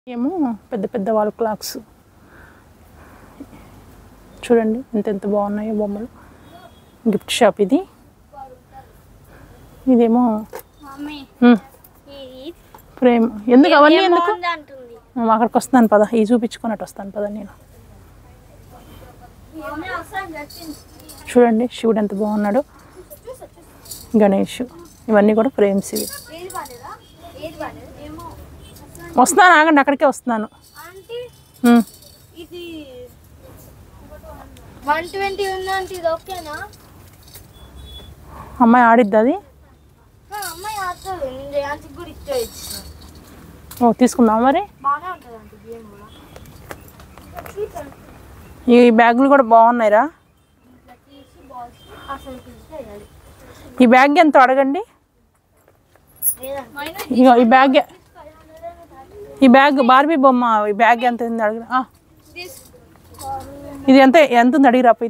ఏమో పెద్ద పెద్ద వాల్ క్లాక్స్ చూడండి ఎంత ఎంత బాగున్నాయో బొమ్మలు గిఫ్ట్ షాప్ ఇది ఇదేమో మమ్మీ ఉమ్, ఇది ఫ్రేమ్ ఎందుకు అవన్నీ ఏం ఎందుకు బాగుంది అంటుంది ఉమ్, అక్కడికి వస్తాను పద ఇవి చూపించుకున్నట్టు వస్తాను పద నేను మమ్మీ అవసరం చెప్పింది చూడండి శివుడు ఎంత బాగున్నాడు గణేష్ ఇవన్నీ కూడా ఫ్రేమ్స్ ఇవి ఏది బాలేదా ఏది బాలేదు ఏమో వస్తున్నాను ఆగండి అక్కడికే వస్తున్నాను ఆంటీ ఉమ్, ఇది వన్ ట్వంటీ ఉందంటే ఇది ఓకేనా అమ్మాయి ఆడిద్ది అది ఆ, అమ్మాయి ఆడుతుంది నేను రేయాంటికి కూడా ఇచ్చే ఇచ్చిన ఓ తీసుకుందాం మరి బాగానే ఉంటుంది అంటే గేమ్ కూడా ఈ బ్యాగులు కూడా బాగున్నాయిరా ఇట్లా తీసి బాల్స్ అసలు తీస్తే వేయాలి ఈ బ్యాగ్ ఎంత అడగండి లేదండి ఇగో ఈ బ్యాగ్ ఈ బ్యాగ్ బార్బీ బొమ్మ ఈ బ్యాగ్ ఎంత ఉంది అడగ ఆ, ఇది ఎంత ఎంత ఉంది అడిగిరా పోయి